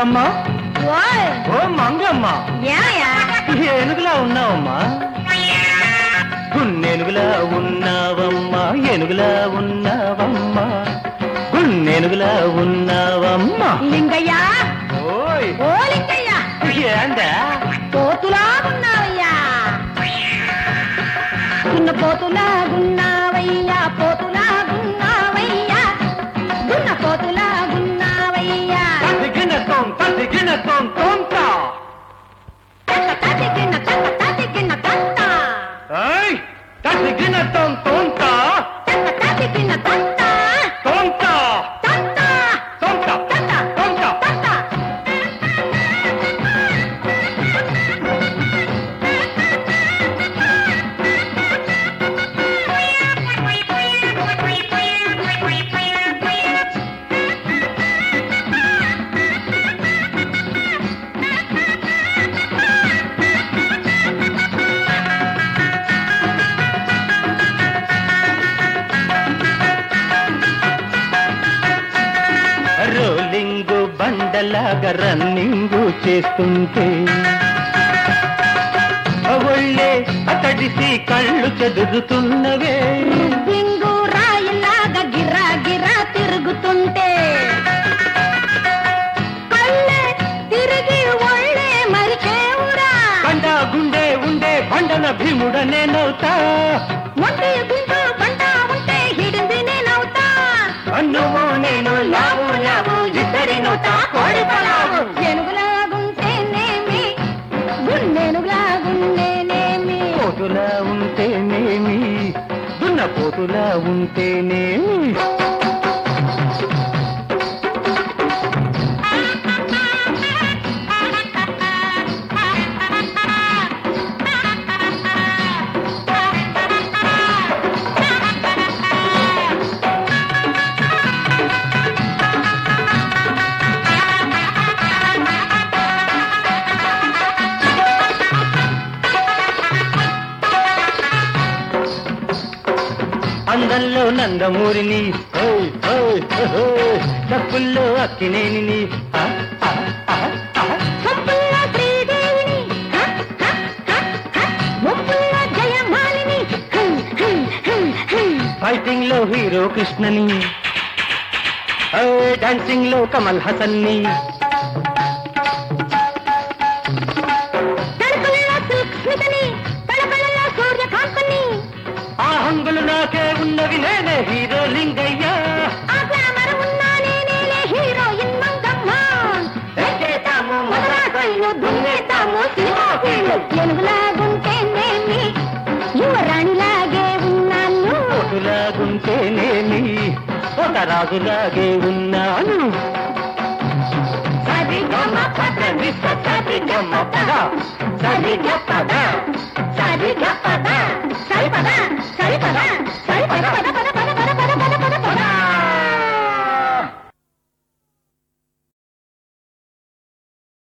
మంగమ్మ ఓయ్ ఓ మంగమ్మ ఏమయ్యా ఏనుగులా ఉన్నావమ్మా గున్నెనుగులా ఉన్నావమ్మా ఏనుగులా ఉన్నావమ్మా గున్నెనుగులా ఉన్నావమ్మా లింగయ్య ఓయ్ ఓ లింగయ్య ఏందా పోతులాగున్నావయ్యా చిన్న పోతులాగున్నావయ్యా పోతులాగున్నావయ్యా గున్న పోతులాగున్నావయ్యా తదిగిన తోం తదిగిన తోం తోంతా తక్క తదిగిన తక్క తదిగిన తత్త ఏయ్ తదిగిన తోం తోంతా తక్క తదిగిన తత్త తోంతా తత్త తోంతా తత్త తోంతా తత్త రోలింగ్ బండలాగా రన్నింగ్ చేస్తుంటే ఒళ్ళే అతడిసి కళ్ళు చెదురుతున్నవే రింగు రాయిలాగా గిరా గిరా తిరుగుతుంటే కళ్ళే తిరిగి ఒళ్ళే మరిచేవురా బండ గుండె ఉండే బండన భీముడ నేనవుతా మొండి గుండు బండ ఉంటే హిడింది నేనవుతా అన్నువు నేను లావు లావు ఇద్దరి నోట కోడి పలావు ఏనుగులాగుంటేనేమి గుండెనుగులాగుండేనేమి పోతులా ఉంటేనేమి దున్న పోతులా ఉంటేనేమి అందంలో నందమూరిని ఓయ్, ఓయ్, ఓయ్, డబ్బుల్లో అక్కినేని ఆ, ఆ, ఆ, ఆ. సొంపుల్లో శ్రీదేవిని హ, హ, హ, హ. ముప్పుల్లో జయమాలిని హం, హం, హం, హం. ఫైటింగ్ లో హీరో కృష్ణని ఓయ్, డాన్సింగ్ లో కమల్ హసన్ని తలుపుల్లో సిల్క్ స్మితని తలపలలో సూర్యకాంతని ఆ హంగులు నాకే ఉన్నవి నేనే హీరో లింగయ్య ఆ గ్లామర్ ఉన్నా నేనేలే హీరోయిన్ మంగమ్మ ఎక్కేతాము మదరాకోయిలు దున్నేతాము సినిమా ఫీల్డ్ ఎనుగులాగుంటేనేమి యువరాణిలాగే ఉన్నాను పోతులాగుంటేనేమి ఒక రాజులాగే ఉన్నాను సరిగమ పద నిస్స సరిగమ పద సరిగ పద సరిగ పద సరిపద